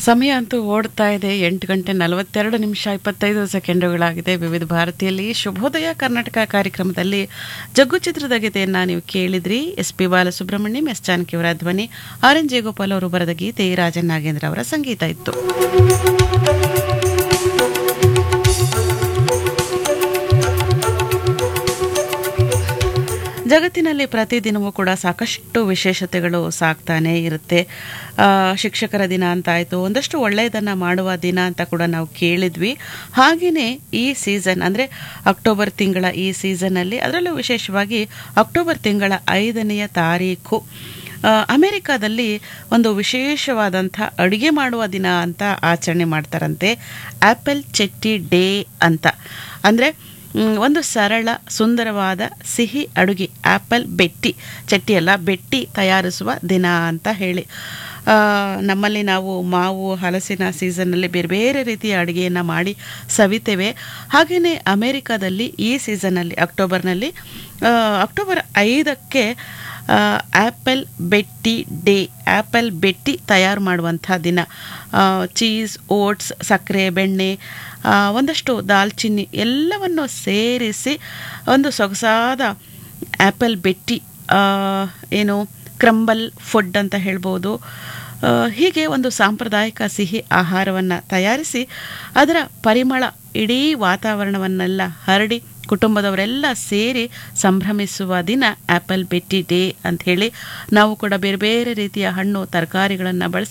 ಸಮಯ ಅಂತೂ ಓಡ್ತಾ ಇದೆ ಎಂಟು ಗಂಟೆ ನಲವತ್ತೆರಡು ನಿಮಿಷ ಇಪ್ಪತ್ತೈದು ಸೆಕೆಂಡುಗಳಾಗಿದೆ ವಿವಿಧ ಭಾರತೀಯಲ್ಲಿ ಶುಭೋದಯ ಕರ್ನಾಟಕ ಕಾರ್ಯಕ್ರಮದಲ್ಲಿ ಜಗ್ಗು ಚಿತ್ರದ ಗೀತೆಯನ್ನು ನೀವು ಕೇಳಿದ್ರಿ ಎಸ್ ಪಿ ಬಾಲಸುಬ್ರಹ್ಮಣ್ಯಂ ಎಸ್ ಜಾನಕಿಯವರ ಧ್ವನಿ ಆರ್ ಎನ್ ಜಯಗೋಪಾಲ್ ಅವರು ಬರೆದ ಗೀತೆ ರಾಜನ್ ನಾಗೇಂದ್ರ ಅವರ ಸಂಗೀತ ಇತ್ತು ಜಗತ್ತಿನಲ್ಲಿ ಪ್ರತಿದಿನವೂ ಕೂಡ ಸಾಕಷ್ಟು ವಿಶೇಷತೆಗಳು ಸಾಕ್ತಾನೇ ಇರುತ್ತೆ ಆ, ಶಿಕ್ಷಕರ ದಿನ ಅಂತ ಆಯಿತು ಒಂದಷ್ಟು ಒಳ್ಳೆಯದನ್ನು ಮಾಡುವ ದಿನ ಅಂತ ಕೂಡ ನಾವು ಕೇಳಿದ್ವಿ ಹಾಗೆಯೇ ಈ ಸೀಸನ್ ಅಂದರೆ ಅಕ್ಟೋಬರ್ ತಿಂಗಳ ಈ ಸೀಸನ್ನಲ್ಲಿ ಅದರಲ್ಲೂ ವಿಶೇಷವಾಗಿ ಅಕ್ಟೋಬರ್ ತಿಂಗಳ ಐದನೆಯ ತಾರೀಕು ಆ, ಅಮೆರಿಕಾದಲ್ಲಿ ಒಂದು ವಿಶೇಷವಾದಂಥ ಅಡುಗೆ ಮಾಡುವ ದಿನ ಅಂತ ಆಚರಣೆ ಮಾಡ್ತಾರಂತೆ ಆ್ಯಪಲ್ ಚಟ್ಟಿ ಡೇ ಅಂತ ಅಂದರೆ ಮ್, ಒಂದು ಸರಳ ಸುಂದರವಾದ ಸಿಹಿ ಅಡುಗೆ ಆ್ಯಪಲ್ ಬೆಟ್ಟಿ ಚಟ್ಟಿ ಅಲ್ಲ ಬೆಟ್ಟಿ ತಯಾರಿಸುವ ದಿನ ಅಂತ ಹೇಳಿ ಆ, ನಮ್ಮಲ್ಲಿ ನಾವು ಮಾವು ಹಲಸಿನ ಸೀಸನ್ನಲ್ಲಿ ಬೇರೆ ಬೇರೆ ರೀತಿಯ ಅಡುಗೆಯನ್ನು ಮಾಡಿ ಸವಿತೇವೆ ಹಾಗೆಯೇ ಅಮೇರಿಕಾದಲ್ಲಿ ಈ ಸೀಸನ್ನಲ್ಲಿ ಅಕ್ಟೋಬರ್ನಲ್ಲಿ ಆ, ಅಕ್ಟೋಬರ್ ಐದಕ್ಕೆ apple betty day apple betty ತಯಾರು ಮಾಡುವಂಥ ದಿನ ಆ, ಚೀಸ್ ಓಟ್ಸ್ ಸಕ್ಕರೆ ಬೆಣ್ಣೆ ಆ, ಒಂದಷ್ಟು ದಾಲ್ಚಿನ್ನಿ ಎಲ್ಲವನ್ನು ಸೇರಿಸಿ ಒಂದು ಸೊಗಸಾದ ಆ್ಯಪಲ್ ಬೆಟ್ಟಿ ಆ, ಏನು ಕ್ರಂಬಲ್ ಫುಡ್ ಅಂತ ಹೇಳ್ಬೋದು ಆ, ಹೀಗೆ ಒಂದು ಸಾಂಪ್ರದಾಯಿಕ ಸಿಹಿ ಆಹಾರವನ್ನು ತಯಾರಿಸಿ ಅದರ ಪರಿಮಳ ಇಡೀ ವಾತಾವರಣವನ್ನೆಲ್ಲ ಹರಡಿ ಕುಟುಂಬದವರೆಲ್ಲ ಸೇರಿ ಸಂಭ್ರಮಿಸುವ ದಿನ ಆ್ಯಪಲ್ ಬೆಟ್ಟಿ ಡೇ ಅಂತ ಹೇಳಿ ನಾವು ಕೂಡ ಬೇರೆ ಬೇರೆ ರೀತಿಯ ಹಣ್ಣು ತರಕಾರಿಗಳನ್ನು ಬಳಸಿ